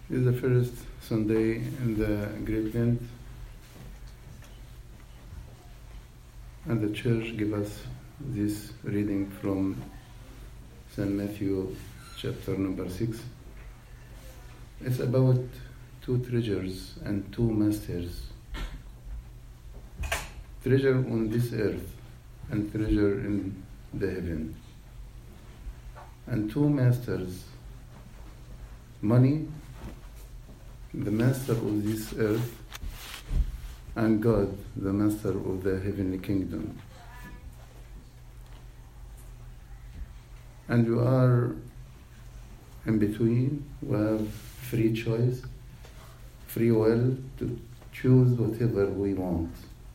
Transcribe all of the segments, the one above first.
is the first Sunday in the Great Lent, and the church give us this reading from St. Matthew chapter number 6. It's about two treasures and two masters. Treasure on this earth and treasure in the heaven. And two masters money, the master of this earth, and God, the master of the heavenly kingdom. And we are in between, we have free choice, free will to choose whatever we want.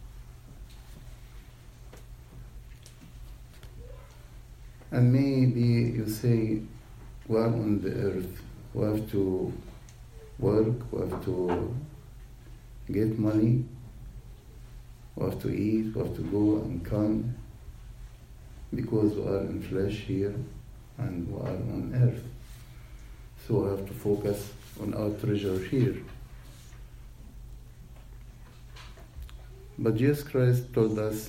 And maybe you say, we are on the earth, we have to work, we have to get money, we have to eat, we have to go and come, because we are in flesh here and we are on earth. So we have to focus on our treasure here. But Jesus Christ told us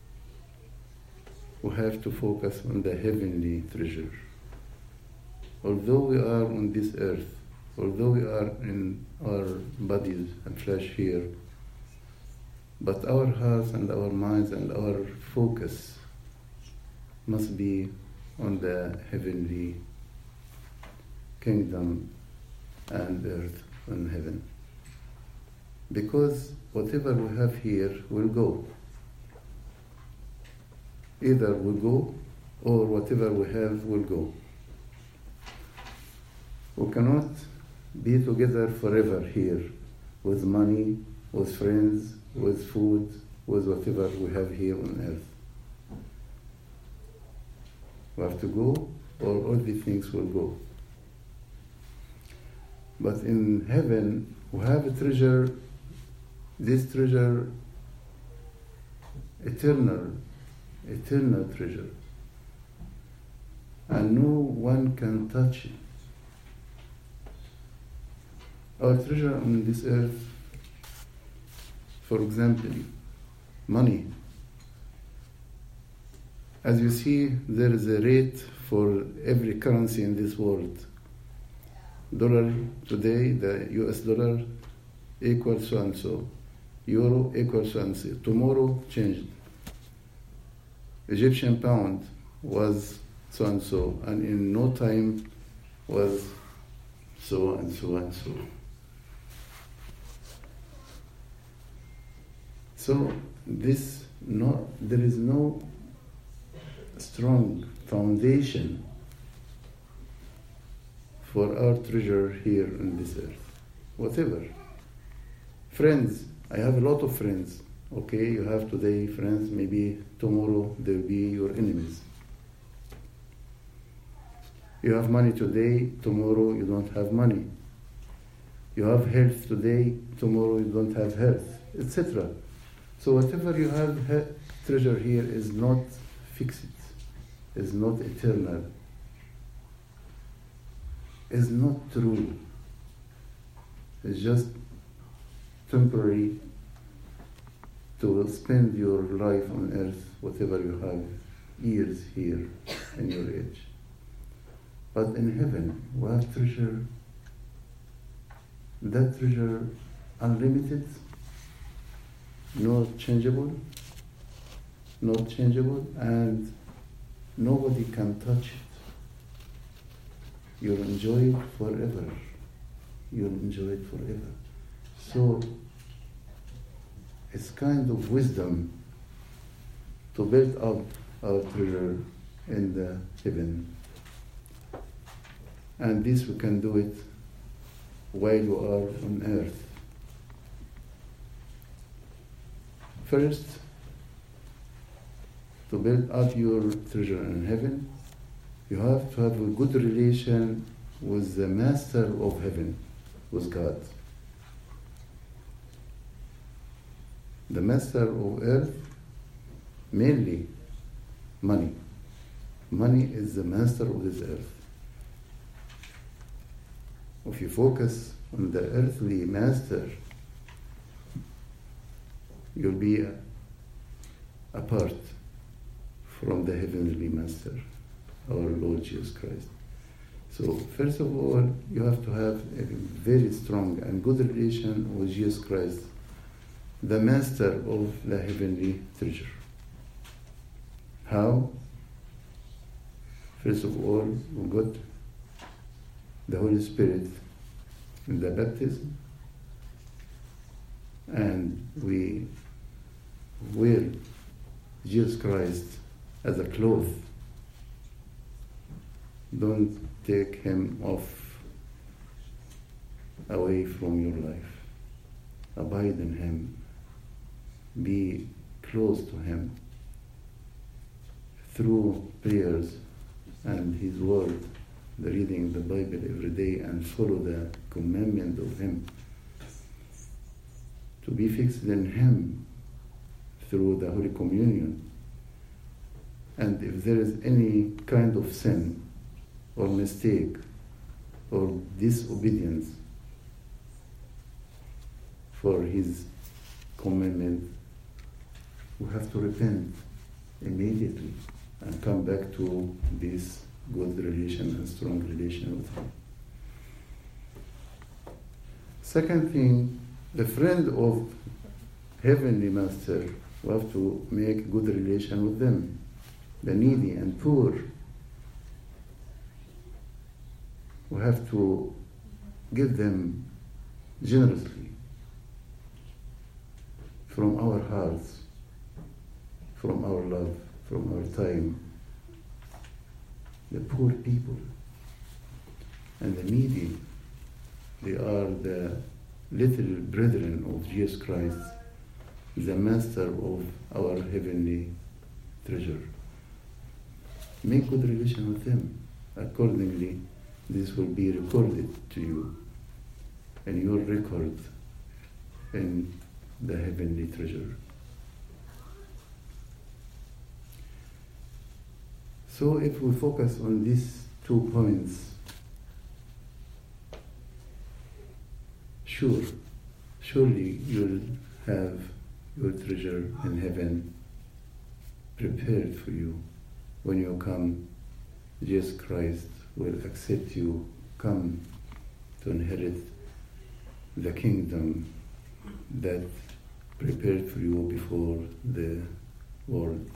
we have to focus on the heavenly treasure. Although we are on this earth, although we are in our bodies and flesh here, but our hearts and our minds and our focus must be on the heavenly kingdom and earth and heaven. Because whatever we have here will go. Either will go or whatever we have will go. We cannot be together forever here with money, with friends, with food, with whatever we have here on earth. We have to go, or all these things will go. But in heaven, we have a treasure, this treasure, eternal, eternal treasure. And no one can touch it. Our treasure on this earth, for example, money. As you see, there is a rate for every currency in this world. Dollar today, the US dollar equals so and so. Euro equals so and so. Tomorrow changed. Egyptian pound was so and so, and in no time was so and so and so. So this no, there is no strong foundation for our treasure here on this earth. Whatever. Friends, I have a lot of friends. Okay, you have today friends, maybe tomorrow they'll be your enemies. You have money today, tomorrow you don't have money. You have health today, tomorrow you don't have health, etc. So whatever you have he- treasure here is not fixed, is not eternal, is not true. It's just temporary to spend your life on earth, whatever you have, years here in your age. But in heaven, we have treasure, that treasure unlimited, not changeable, not changeable, and nobody can touch it. You'll enjoy it forever. You'll enjoy it forever. So it's kind of wisdom to build up our treasure in the heaven. And this we can do it while you are on earth. First, to build up your treasure in heaven, you have to have a good relation with the master of heaven, with God. The master of earth, mainly money. Money is the master of this earth. if you focus on the earthly master, you'll be apart from the heavenly master, our Lord Jesus Christ. So, first of all, you have to have a very strong and good relation with Jesus Christ, the master of the heavenly treasure. How? First of all, we got the Holy Spirit in the baptism, and we wear Jesus Christ as a cloth. Don't take him off away from your life. Abide in him. Be close to him through prayers and his word, the reading the Bible every day and follow the commandment of him. To be fixed in him through the Holy Communion. And if there is any kind of sin or mistake or disobedience for his commandment, we have to repent immediately and come back to this good relation and strong relation with him. Second thing, the friend of heavenly master, we have to make good relation with them, the needy and poor. We have to give them generously from our hearts, from our love, from our time. The poor people and the needy, they are the little brethren of Jesus Christ, the master of our heavenly treasure. Make good relation with them. Accordingly, this will be recorded to you in your record in the heavenly treasure. So if we focus on these two points, sure, surely you'll have your treasure in heaven prepared for you when you come. Jesus Christ will accept you, come to inherit the kingdom that prepared for you before the world.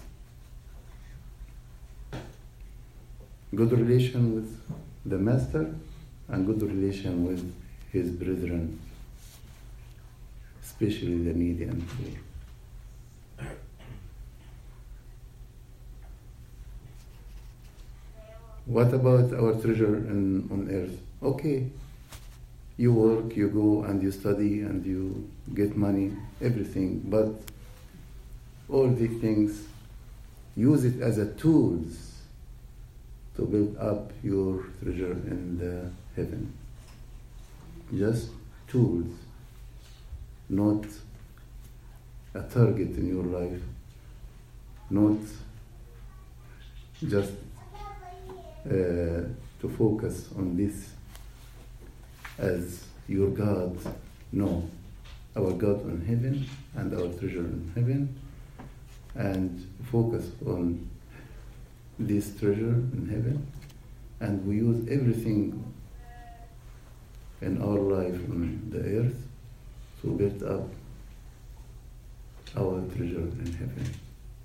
Good relation with the master and good relation with his brethren, especially the needy and poor. What about our treasure in, on earth? Okay, you work, you go and you study and you get money, everything, but all these things, use it as a tools to build up your treasure in the heaven. Just tools, not a target in your life, not just uh, to focus on this as your God. No, our God in heaven and our treasure in heaven, and focus on this treasure in heaven, and we use everything in our life on the earth to build up our treasure in heaven.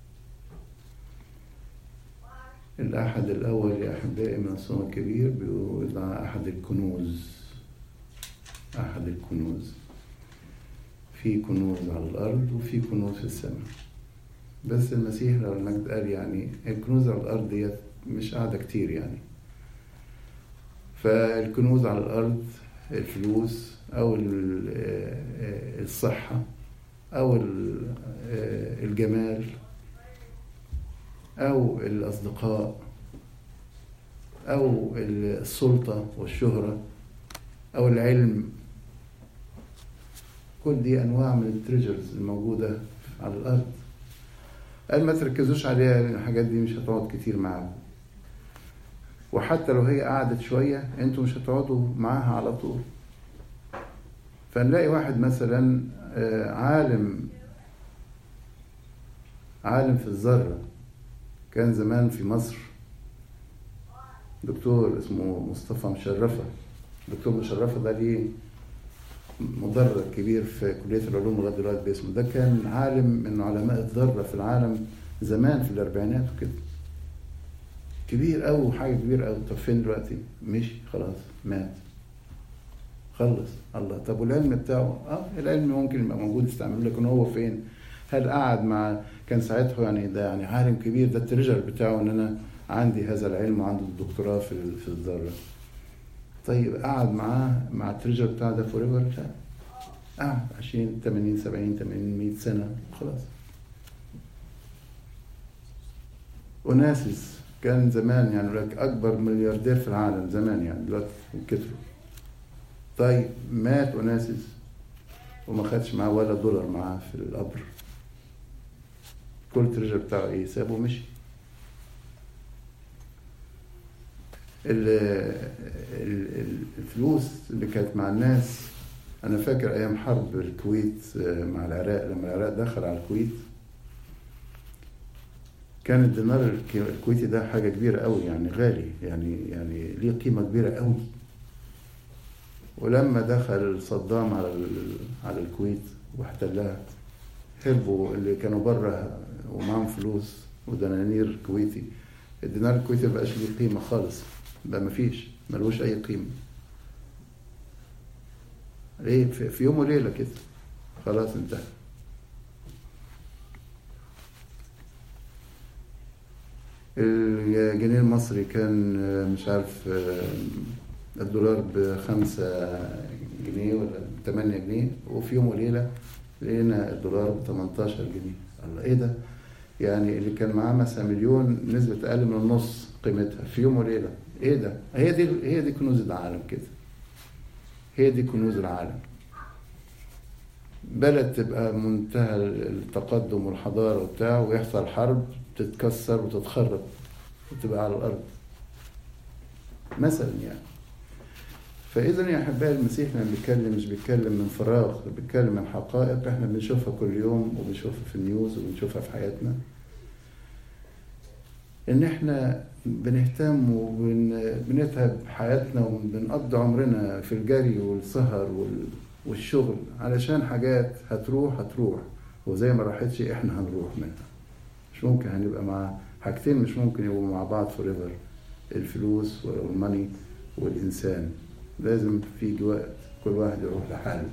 الأحد الأول يا أحبائي من الصوم الكبير بيوضع أحد الكنوز أحد الكنوز في كنوز على الأرض وفي كنوز في السماء بس المسيح لو المجد قال يعني الكنوز على الأرض ديت مش قاعدة كتير يعني فالكنوز على الأرض الفلوس أو الصحة أو الجمال أو الأصدقاء أو السلطة والشهرة أو العلم كل دي أنواع من التريجرز الموجودة على الأرض قال ما تركزوش عليها لأن الحاجات دي مش هتقعد كتير معاكم وحتى لو هي قعدت شوية انتوا مش هتقعدوا معاها على طول فنلاقي واحد مثلا آه، عالم عالم في الذرة كان زمان في مصر دكتور اسمه مصطفى مشرفة دكتور مشرفة ده ليه مدرج كبير في كلية العلوم لغاية دلوقتي باسمه ده كان عالم من علماء الذرة في العالم زمان في الأربعينات وكده كبير قوي حاجة كبيرة قوي طب فين دلوقتي؟ مشي خلاص مات خلص الله طب والعلم بتاعه اه العلم ممكن يبقى موجود يستعمله لكن هو فين؟ هل قعد مع كان ساعتها يعني ده يعني عالم كبير ده التريجر بتاعه ان انا عندي هذا العلم وعنده الدكتوراه في في الذره طيب قعد معاه مع التريجر بتاعه ده فور ايفر لا قعد 20 80 70 80 100 سنه خلاص اوناسيس كان زمان يعني لك اكبر ملياردير في العالم زمان يعني دلوقتي كتروا طيب مات اوناسيس وما خدش معاه ولا دولار معاه في القبر كل تريجر بتاعه ايه سابه ومشي الفلوس اللي كانت مع الناس انا فاكر ايام حرب الكويت مع العراق لما العراق دخل على الكويت كان الدينار الكويتي ده حاجة كبيرة قوي يعني غالي يعني يعني ليه قيمة كبيرة قوي ولما دخل صدام على على الكويت واحتلها هربوا اللي كانوا بره ومعاهم فلوس ودنانير كويتي الدينار الكويتي مبقاش ليه قيمة خالص بقى مفيش ملوش أي قيمة ليه في يوم وليلة كده خلاص انتهى الجنيه المصري كان مش عارف الدولار بخمسة جنيه ولا بثمانية جنيه وفي يوم وليلة لقينا الدولار ب 18 جنيه الله ايه ده؟ يعني اللي كان معاه مثلا مليون نسبة أقل من النص قيمتها في يوم وليلة ايه ده؟ هي دي هي دي كنوز العالم كده هي دي كنوز العالم بلد تبقى منتهى التقدم والحضارة وبتاع ويحصل حرب تتكسر وتتخرب وتبقى على الأرض مثلا يعني فإذا يا أحبائي المسيح لما بيتكلم مش بيتكلم من فراغ بيتكلم من حقائق احنا بنشوفها كل يوم وبنشوفها في النيوز وبنشوفها في حياتنا إن احنا بنهتم وبنتعب حياتنا وبنقضي عمرنا في الجري والسهر والشغل علشان حاجات هتروح هتروح وزي ما راحتش احنا هنروح منها مش ممكن هنبقى مع حاجتين مش ممكن يبقوا مع بعض فور ايفر الفلوس والماني والإنسان لازم في وقت كل واحد يروح لحاله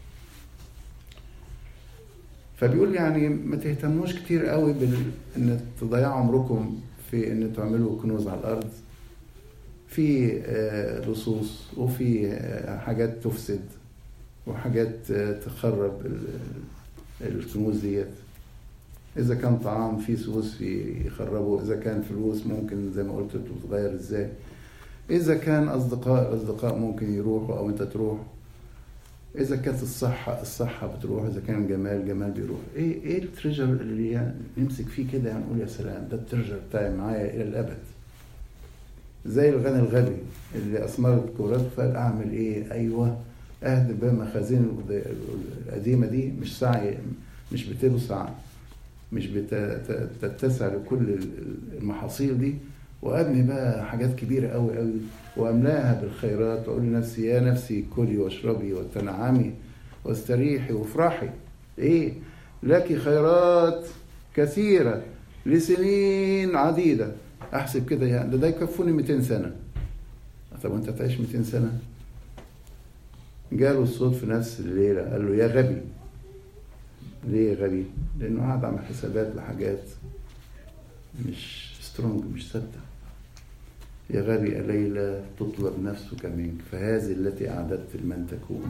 فبيقول يعني ما تهتموش كتير قوي بال ان تضيعوا عمركم في ان تعملوا كنوز على الارض في لصوص وفي حاجات تفسد وحاجات تخرب الكنوز ديت اذا كان طعام فيه سوس في يخربه اذا كان فلوس ممكن زي ما قلت تتغير ازاي إذا كان أصدقاء الأصدقاء ممكن يروحوا أو أنت تروح إذا كانت الصحة الصحة بتروح إذا كان الجمال الجمال بيروح إيه إيه التريجر اللي يعني نمسك فيه كده يعني نقول يا سلام ده التريجر بتاعي معايا إلى الأبد زي الغني الغبي اللي أثمرت كورات فقال أعمل إيه أيوه أهدم بقى مخازين القديمة دي مش سعي مش بتوسع مش بتتسع لكل المحاصيل دي وابني بقى حاجات كبيره قوي قوي واملاها بالخيرات واقول لنفسي يا نفسي كلي واشربي وتنعمي واستريحي وافرحي ايه لك خيرات كثيره لسنين عديده احسب كده يعني ده, ده يكفوني 200 سنه طب وانت تعيش 200 سنه جاله الصوت في نفس الليله قال له يا غبي ليه غبي لانه قاعد عمل حسابات لحاجات مش سترونج مش ثابته يا غبي ليلى تطلب نفسك منك فهذه التي أعددت لمن تكون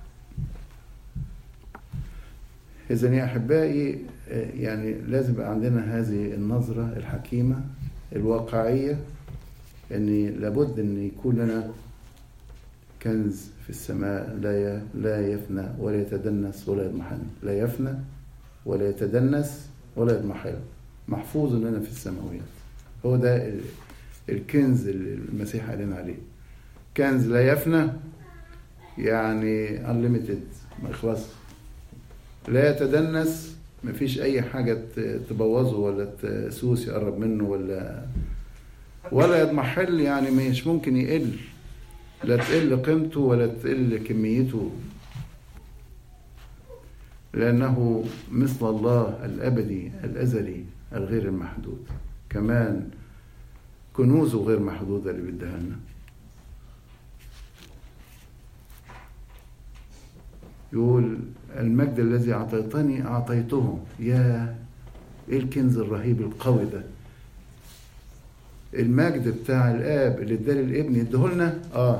إذا يا أحبائي يعني لازم يبقى عندنا هذه النظرة الحكيمة الواقعية أن لابد أن يكون لنا كنز في السماء لا لا يفنى ولا يتدنس ولا يضمحل لا يفنى ولا يتدنس ولا يضمحل محفوظ لنا في السماويات هو ده الكنز اللي المسيح قال لنا عليه كنز لا يفنى يعني unlimited ما يخلص لا يتدنس مفيش اي حاجه تبوظه ولا تسوس يقرب منه ولا ولا يضمحل يعني مش ممكن يقل لا تقل قيمته ولا تقل كميته لأنه مثل الله الأبدي الأزلي الغير المحدود كمان كنوزه غير محدودة اللي بيديها لنا يقول المجد الذي أعطيتني أعطيته يا إيه الكنز الرهيب القوي ده المجد بتاع الآب اللي اداه للابن يديهولنا آه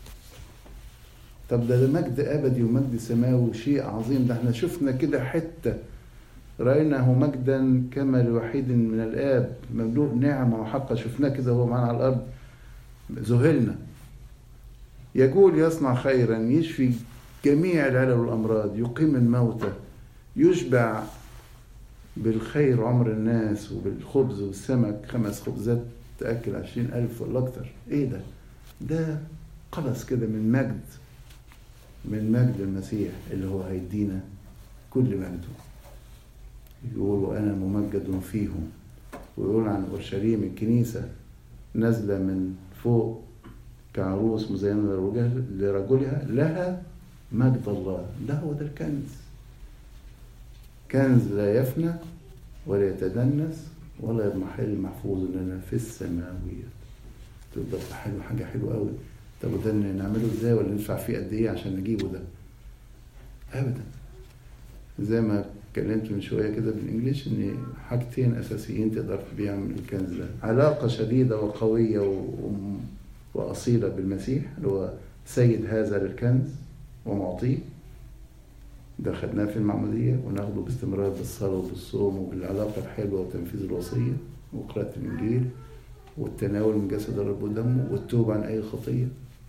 طب ده, ده مجد أبدي ومجد سماوي وشيء عظيم ده احنا شفنا كده حتة رأيناه مجدا كما لوحيد من الآب مملوء نعمة وحقا شفناه كده وهو معنا على الأرض ذهلنا يقول يصنع خيرا يشفي جميع العلل والأمراض يقيم الموتى يشبع بالخير عمر الناس وبالخبز والسمك خمس خبزات تأكل عشرين ألف ولا أكتر إيه ده؟ ده قبس كده من مجد من مجد المسيح اللي هو هيدينا كل مجده يقول وأنا ممجد فيهم ويقول عن أورشليم الكنيسة نازلة من فوق كعروس مزينة لرجلها لها مجد الله ده هو ده الكنز كنز لا يفنى ولا يتدنس ولا يضمحل محفوظ لنا في السماويات تبقى حلو حاجة حلوة قوي طب وده نعمله ازاي ولا ندفع فيه قد ايه عشان نجيبه ده ابدا زي ما اتكلمت من شويه كده بالانجليش ان حاجتين اساسيين تقدر تبيع من الكنز ده علاقه شديده وقويه و... واصيله بالمسيح اللي هو سيد هذا الكنز ومعطيه ده خدناه في المعمودية وناخده باستمرار بالصلاة وبالصوم وبالعلاقة الحلوة وتنفيذ الوصية وقراءة الإنجيل والتناول من جسد الرب ودمه والتوبة عن أي خطية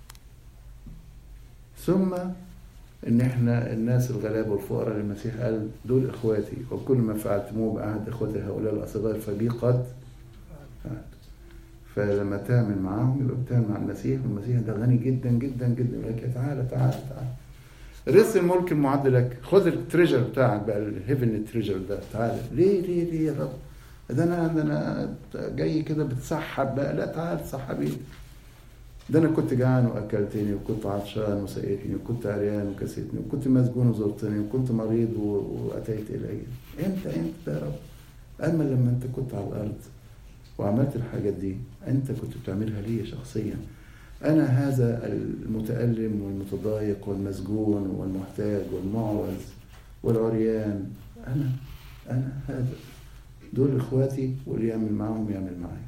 ثم ان احنا الناس الغلابه والفقراء اللي المسيح قال دول اخواتي وكل ما فعلتموه باحد اخوتي هؤلاء الاصغار فبي قد فعلت فلما تعمل معاهم يبقى بتعمل مع المسيح والمسيح ده غني جدا جدا جدا يقول لك تعالى تعالى تعالى رث الملك المعد لك خد التريجر بتاعك بقى الهيفن تريجر ده تعالى ليه ليه ليه يا رب ده انا ده انا جاي كده بتسحب بقى لا تعال سحبيني ده انا كنت جعان واكلتني وكنت عطشان وسقيتني وكنت عريان وكسيتني وكنت مسجون وزرتني وكنت مريض واتيت الي امتى امتى يا رب اما لما انت كنت على الارض وعملت الحاجات دي انت كنت بتعملها لي شخصيا انا هذا المتالم والمتضايق والمسجون والمحتاج والمعوز والعريان انا انا هذا دول اخواتي واللي يعمل معاهم يعمل معايا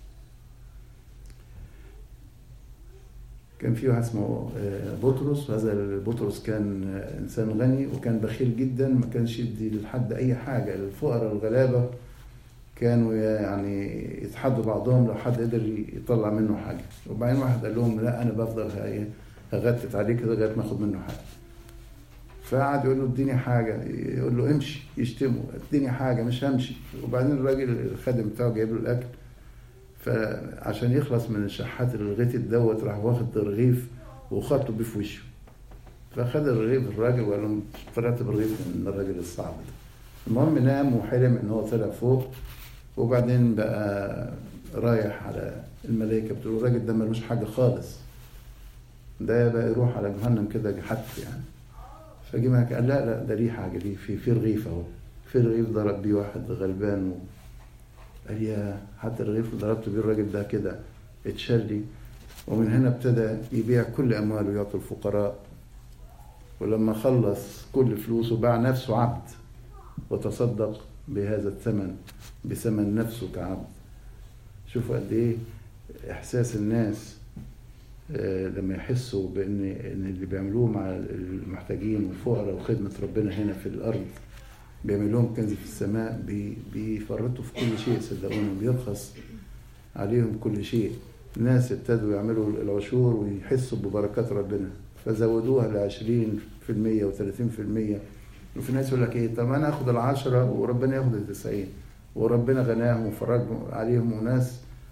كان في واحد اسمه بطرس وهذا بطرس كان انسان غني وكان بخيل جدا ما كانش يدي لحد اي حاجه الفقراء الغلابه كانوا يعني يتحدوا بعضهم لو حد قدر يطلع منه حاجه وبعدين واحد قال لهم لا انا بفضل هغتت عليه كده لغايه ما اخد منه حاجه فقعد يقول له اديني حاجه يقول له امشي يشتمه اديني حاجه مش همشي وبعدين الراجل الخادم بتاعه جايب له الاكل فعشان يخلص من الشحات الغيت دوت راح واخد الرغيف وخبطه بيه في وشه فخد الرغيف الراجل وقال له طلعت بالرغيف من الراجل الصعب ده المهم نام وحلم ان هو طلع فوق وبعدين بقى رايح على الملائكه بتقول الراجل ده ملوش حاجه خالص ده بقى يروح على جهنم كده حت يعني فجي معاك قال لا لا ده ليه حاجه ليه في في رغيف اهو في رغيف ضرب بيه واحد غلبان و... قال يا حتى الرغيف اللي ضربت بيه الراجل ده كده اتشال لي ومن هنا ابتدى يبيع كل امواله ويعطي الفقراء ولما خلص كل فلوسه باع نفسه عبد وتصدق بهذا الثمن بثمن نفسه كعبد شوفوا قد ايه احساس الناس لما يحسوا بان ان اللي بيعملوه مع المحتاجين والفقراء وخدمه ربنا هنا في الارض بيعمل لهم كنز في السماء بي بيفرطوا في كل شيء صدقوني بيرخص عليهم كل شيء الناس ابتدوا يعملوا العشور ويحسوا ببركات ربنا فزودوها ل 20% و30% وفي ناس يقول لك ايه طب انا اخد العشرة وربنا ياخد التسعين وربنا غناهم وفرج عليهم وناس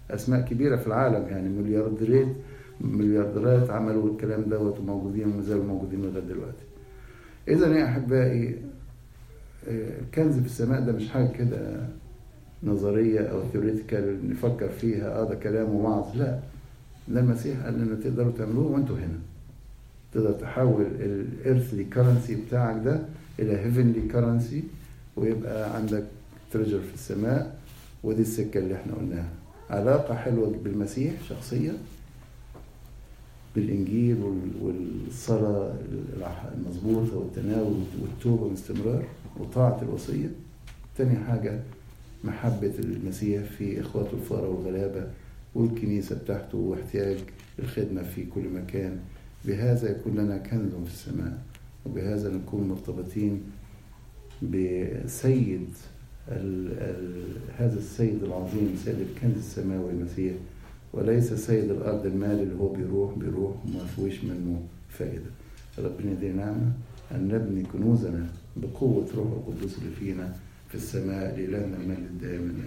أسماء كبيرة في العالم يعني مليارديرات مليارديرات عملوا الكلام دوت وموجودين وما زالوا موجودين لغاية دلوقتي إذا يا أحبائي الكنز في السماء ده مش حاجة كده نظرية أو ثيوريتيكال نفكر فيها اه ده كلام ووعظ لا ده المسيح قال لنا تقدروا تعملوه وانتوا هنا تقدر تحول الارثلي كرنسي بتاعك ده الى هيفنلي كرنسي ويبقى عندك تريجر في السماء ودي السكة اللي احنا قلناها علاقة حلوة بالمسيح شخصية بالإنجيل والصلاة المظبوطة والتناول والتوبة باستمرار وطاعة الوصية تاني حاجة محبة المسيح في إخواته الفقراء والغلابة والكنيسة بتاعته واحتياج الخدمة في كل مكان بهذا يكون لنا كنز في السماء وبهذا نكون مرتبطين بسيد ال ال هذا السيد العظيم سيد الكنز السماوي المسيح وليس سيد الأرض المال اللي هو بيروح بيروح وما فيهوش منه فائدة ربنا يدينا نعمة أن نبني كنوزنا بقوة روح القدس اللي فينا في السماء لإلهنا المجد دائما